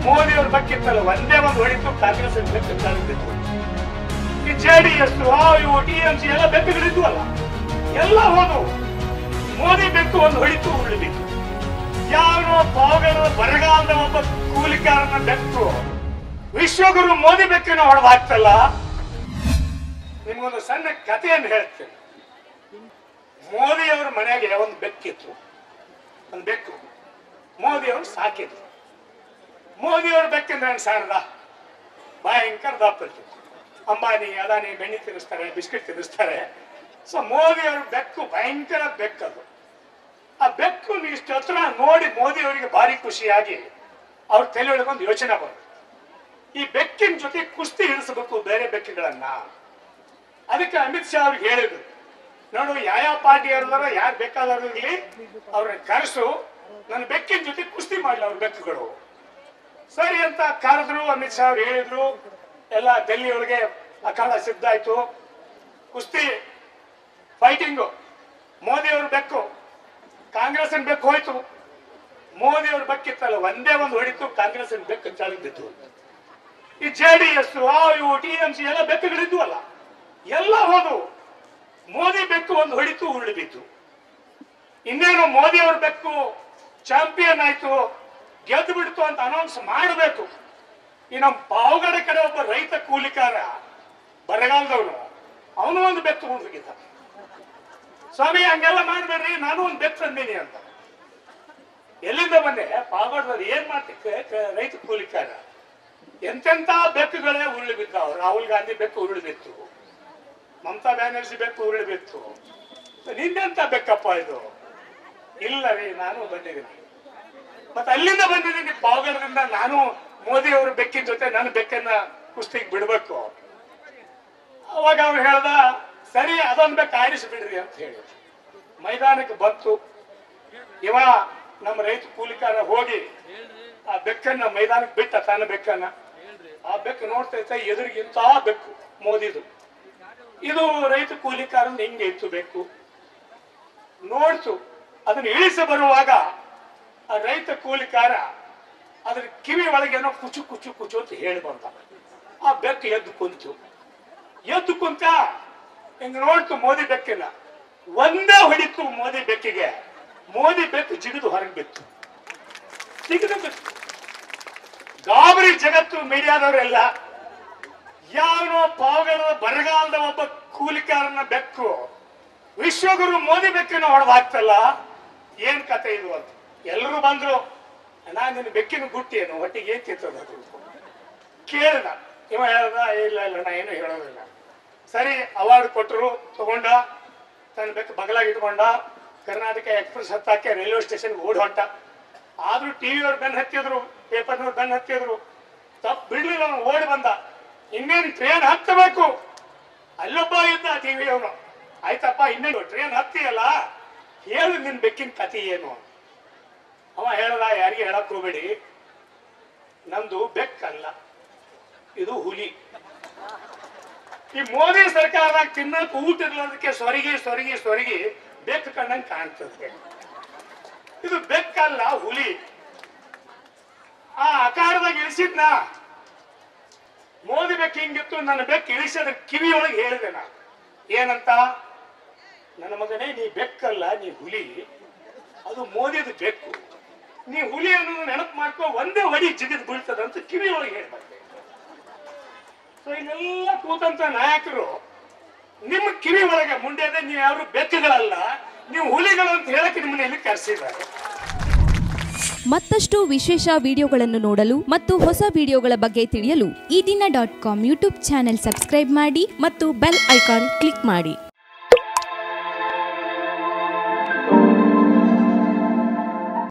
ಮೋದಿ ಅವ್ರ ಬಕ್ಕಿತ್ತಲ್ಲ ಒಂದೇ ಒಂದು ಹೊಡಿತು ಕಾಂಗ್ರೆಸ್ ಬೆಕ್ಕು ತಳ್ಳಿದ್ದು ಈ ಜೆಡಿಎಸ್ ಇವು ಟಿಎಂಸಿ ಎಲ್ಲ ಬೆಕ್ಕುಗಳಿದ್ವು ಅಲ್ಲ ಎಲ್ಲ ಹೋದವು ಮೋದಿ ಬೆಕ್ಕು ಒಂದು ಹೊಡಿತು ಉಳಿದಿತ್ತು ಯಾವನೋ ಪಾವಗಡ ಬರಗಾಲದ ಒಬ್ಬ ಕೂಲಿಕಾರನ ಬೆಕ್ಕು ವಿಶ್ವಗುರು ಮೋದಿ ಬೆಕ್ಕಿನ ಹೊಡೆದು ಹಾಕ್ತಲ್ಲ ನಿಮ್ಗೊಂದು ಸಣ್ಣ ಕಥೆಯನ್ನು ಹೇಳ್ತೇನೆ ಮೋದಿ ಅವ್ರ ಮನೆಗೆ ಒಂದು ಬೆಕ್ಕಿತ್ತು ಒಂದು ಬೆಕ್ಕು ಮೋದಿ ಅವರು ಸಾಕಿದ್ರು ಮೋದಿ ಅವ್ರ ಬೆಕ್ಕಿಂದ್ರೆ ಏನು ಸಾರದ ಭಯಂಕರ ದಪ್ಪ ಇರ್ತದೆ ಅಂಬಾನಿ ಅದಾನಿ ಬೆಣ್ಣೆ ತಿನ್ನಿಸ್ತಾರೆ ಬಿಸ್ಕೆಟ್ ತಿನ್ನಿಸ್ತಾರೆ ಸೊ ಮೋದಿ ಅವ್ರ ಬೆಕ್ಕು ಭಯಂಕರ ಬೆಕ್ಕದು ಆ ಬೆಕ್ಕು ಇಷ್ಟು ಹತ್ರ ನೋಡಿ ಮೋದಿ ಅವರಿಗೆ ಭಾರಿ ಖುಷಿಯಾಗಿ ಅವ್ರ ತಲೆ ಒಳಗೊಂದು ಯೋಚನೆ ಬಂತು ಈ ಬೆಕ್ಕಿನ ಜೊತೆ ಕುಸ್ತಿ ಹಿಡಿಸಬೇಕು ಬೇರೆ ಬೆಕ್ಕುಗಳನ್ನ ಅದಕ್ಕೆ ಅಮಿತ್ ಶಾ ಅವ್ರಿಗೆ ಹೇಳಿದ್ರು ನೋಡು ಯಾವ ಪಾರ್ಟಿ ಅವ್ರದಾರ ಯಾರು ಬೇಕಾದವ್ರು ಇರ್ಲಿ ಅವ್ರನ್ನ ಕರೆಸು ನನ್ನ ಬೆಕ್ಕಿನ ಜೊತೆ ಕುಸ್ತಿ ಮಾಡ್ಲಿ ಅವ್ರ ಬೆಕ್ಕುಗಳು ಸರಿ ಅಂತ ಕರೆದ್ರು ಅಮಿತ್ ಶಾ ಅವ್ರು ಹೇಳಿದ್ರು ಎಲ್ಲ ಡೆಲ್ಲಿ ಒಳಗೆ ಅಖಾಡ ಸಿದ್ಧ ಆಯ್ತು ಕುಸ್ತಿ ಫೈಟಿಂಗು ಮೋದಿ ಅವ್ರ ಬೆಕ್ಕು ಕಾಂಗ್ರೆಸ್ ಬೆಕ್ಕು ಹೋಯ್ತು ಮೋದಿ ಅವ್ರ ಬೆಕ್ಕಿತ್ತಲ್ಲ ಒಂದೇ ಒಂದು ಹೊಡಿತು ಕಾಂಗ್ರೆಸ್ ಬೆಕ್ಕು ಚಳಿದಿತ್ತು ಈ ಜೆ ಡಿ ಎಸ್ ಇವು ಟಿ ಎಂ ಸಿ ಎಲ್ಲ ಬೆಕ್ಕುಗಳಿದ್ವು ಅಲ್ಲ ಎಲ್ಲ ಹೋದವು ಮೋದಿ ಬೆಕ್ಕು ಒಂದು ಹೊಡಿತು ಉರುಳಿ ಬಿತ್ತು ಇನ್ನೇನು ಮೋದಿ ಅವ್ರ ಬೆಕ್ಕು ಚಾಂಪಿಯನ್ ಆಯ್ತು ಗೆದ್ದು ಬಿಡ್ತು ಅಂತ ಅನೌನ್ಸ್ ಮಾಡಬೇಕು ಈ ನಮ್ಮ ಪಾವಗಡ ಕಡೆ ಒಬ್ಬ ರೈತ ಕೂಲಿಕಾರ ಬರಗಾಲದವನು ಅವನು ಒಂದು ಬೆಕ್ಕು ಹುಡುಗಿದ್ದ ಸ್ವಾಮಿ ಹಂಗೆಲ್ಲ ಮಾಡ್ಬೇಡ್ರಿ ನಾನು ಒಂದು ಬೆಕ್ಕು ತಂದೀನಿ ಅಂತ ಎಲ್ಲಿಂದ ಬಂದೆ ಪಾವಗಡದಲ್ಲಿ ಏನ್ ಮಾಡ್ತಿ ರೈತ ಕೂಲಿಕಾರ ಎಂತೆಂತ ಬೆಕ್ಕುಗಳೇ ಉರುಳಿ ಬಿದ್ದಾವ ರಾಹುಲ್ ಗಾಂಧಿ ಬೆಕ್ಕು ಉರುಳಿ ಬಿತ್ತು ಮಮತಾ ಬ್ಯಾನರ್ಜಿ ಬೆಕ್ಕು ಉರುಳಿ ಬಿತ್ತು ನಿಂದೆಂತ ಬೆಕ್ಕಪ್ಪ ಇದು ಇಲ್ಲ ರೀ ನಾನು ಬಂದಿದ್ದೀನಿ ಮತ್ತೆ ಅಲ್ಲಿಂದ ಬಂದಿದ್ದೀನಿ ಪಾವಗಡದಿಂದ ನಾನು ಮೋದಿ ಅವರ ಬೆಕ್ಕಿನ ಜೊತೆ ನನ್ನ ಬೆಕ್ಕನ್ನ ಕುಸ್ತಿಗೆ ಬಿಡ್ಬೇಕು ಅವಾಗ ಅವ್ರು ಹೇಳ್ದ ಸರಿ ಅದೊಂದು ಬೆಕ್ಕ ಆರಿಸಿ ಬಿಡ್ರಿ ಅಂತ ಹೇಳಿ ಮೈದಾನಕ್ಕೆ ಬಂತು ಇವ ನಮ್ಮ ರೈತ ಕೂಲಿಕಾರ ಹೋಗಿ ಆ ಬೆಕ್ಕನ್ನ ಮೈದಾನಕ್ಕೆ ಬಿಟ್ಟ ತನ್ನ ಬೆಕ್ಕನ್ನ ಆ ಬೆಕ್ಕು ನೋಡ್ತೈತೆ ಎದುರಿಗಿಂತ ಬೆಕ್ಕು ಮೋದಿದು ಇದು ರೈತ ಕೂಲಿಕಾರನ್ ಹಿಂಗೆ ಇತ್ತು ಬೆಕ್ಕು ನೋಡ್ತು ಅದನ್ನ ಇಳಿಸಿ ಬರುವಾಗ ಆ ರೈತ ಕೂಲಿಕಾರ ಅದ್ರ ಕಿವಿ ಒಳಗೇನೋ ಕುಚು ಕುಚು ಕುಚು ಅಂತ ಹೇಳಿ ಬಂದ ಆ ಬೆಕ್ಕು ಎದ್ದು ಕುಂತು ಎದ್ದು ಕುಂತ ಹಿಂಗ್ ನೋಡ್ತು ಮೋದಿ ಬೆಕ್ಕಿನ ಒಂದೇ ಹೊಡಿತು ಮೋದಿ ಬೆಕ್ಕಿಗೆ ಮೋದಿ ಬೆಕ್ಕು ಜಿಗಿದು ಹೊರಗೆ ಬಿತ್ತು ಜಿಗಿದು ಬಿತ್ತು ಗಾಬರಿ ಜಗತ್ತು ಮೀಡಿಯಾದವರೆಲ್ಲ ಯಾವನೋ ಪಾವಗಡದ ಬರಗಾಲದ ಒಬ್ಬ ಕೂಲಿಕಾರನ ಬೆಕ್ಕು ವಿಶ್ವಗುರು ಮೋದಿ ಬೆಕ್ಕಿನ ಹೊಡೆದು ಹಾಕ್ತಲ್ಲ ಏನ್ ಕತೆ ಇದು ಅಂತ ಎಲ್ಲರೂ ಬಂದ್ರು ಅಣ್ಣ ನಿನ್ನ ಬೆಕ್ಕಿನ ಗುಟ್ಟಿ ಏನು ಹೊಟ್ಟಿಗೆ ಏನ್ ತಿಂತದ ಅದು ಕೇಳಿದ ಇವ ಹೇಳ್ದ ಇಲ್ಲ ಇಲ್ಲ ನಾ ಏನು ಹೇಳೋದಿಲ್ಲ ಸರಿ ಅವಾರ್ಡ್ ಕೊಟ್ಟರು ತಗೊಂಡ ತನ್ನ ಬೆಕ್ಕು ಬಗಲಾಗಿ ಇಟ್ಕೊಂಡ ಕರ್ನಾಟಕ ಎಕ್ಸ್ಪ್ರೆಸ್ ಹತ್ತಾಕೆ ರೈಲ್ವೆ ಸ್ಟೇಷನ್ ಓಡ್ ಹೊಂಟ ಆದ್ರೂ ಟಿವಿ ಅವ್ರು ಬೆನ್ ಹತ್ತಿದ್ರು ಪೇಪರ್ನವ್ರು ಬೆನ್ ಹತ್ತಿದ್ರು ತಪ್ಪು ಬಿಡ್ಲಿಲ್ಲ ಅವನು ಓಡಿ ಬಂದ ಇನ್ನೇನು ಟ್ರೈನ್ ಹತ್ತಬೇಕು ಅಲ್ಲೊಬ್ಬ ಇದ್ದ ಟಿವಿ ಅವನು ಆಯ್ತಪ್ಪ ಇನ್ನೇನು ಟ್ರೈನ್ ಹತ್ತಿಯಲ್ಲ ಹೇಳು ನಿನ್ ಬೆಕ್ಕಿನ ಕತಿ ಏನು ಅವ ಹೇಳ್ದ ಯಾರಿಗೆ ಹೇಳಕ್ ಹೋಗ್ಬೇಡಿ ನಮ್ದು ಬೆಕ್ಕಲ್ಲ ಇದು ಹುಲಿ ಈ ಮೋದಿ ಸರ್ಕಾರದಾಗ ತಿನ್ನಕ್ ಊಟ ಇರ್ಲಾರ್ದಕ್ಕೆ ಸೊರಗಿ ಸೊರಗಿ ಸೊರಗಿ ಬೆಕ್ಕು ಕಂಡಂಗ್ ಕಾಣ್ತದೆ ಇದು ಬೆಕ್ಕಲ್ಲ ಹುಲಿ ಆ ಅಕಾರದಾಗ ಇಳಿಸಿದ್ನ ಮೋದಿ ಬೆಕ್ಕು ಹಿಂಗಿತ್ತು ನನ್ನ ಬೆಕ್ಕು ಇಳಿಸೋದ್ರ ಕಿವಿಯೊಳಗೆ ಹೇಳಿದೆ ನಾ ಏನಂತ ನನ್ನ ಮಗನೇ ನೀ ಬೆಕ್ಕಲ್ಲ ನೀ ಹುಲಿ ಅದು ಮೋದಿದು ಬೆಕ್ಕು ನೀ ಹುಲಿ ಅನ್ನೋದು ನೆನಪು ಮಾಡ್ಕೋ ಒಂದೇ ಹೊಡಿ ಜಿಗಿದ್ ಬೀಳ್ತದಂತ ಕಿವಿಯೊಳಗೆ ಹೇಳ್ಬಾರ್ದು ಸೊ ಇಲ್ಲೆಲ್ಲ ಕೂತಂತ ನಾಯಕರು ನಿಮ್ಮ ಕಿವಿ ಒಳಗೆ ಮುಂಡೆದೆ ನೀವು ಯಾರು ಬೆಕ್ಕುಗಳಲ್ಲ ನೀವು ಹುಲಿಗಳು ಅಂತ ಹೇಳಕ್ಕೆ ನಿಮ್ಮನ್ನ ಇಲ್ಲಿ ಕರೆಸಿದ್ದಾರೆ ಮತ್ತಷ್ಟು ವಿಶೇಷ ವಿಡಿಯೋಗಳನ್ನು ನೋಡಲು ಮತ್ತು ಹೊಸ ವಿಡಿಯೋಗಳ ಬಗ್ಗೆ ತಿಳಿಯಲು Ee Dina dot com YouTube channel subscribe ಮಾಡಿ ಮತ್ತು ಬೆಲ್ ಐಕಾನ್ ಕ್ಲಿಕ್ ಮಾಡಿ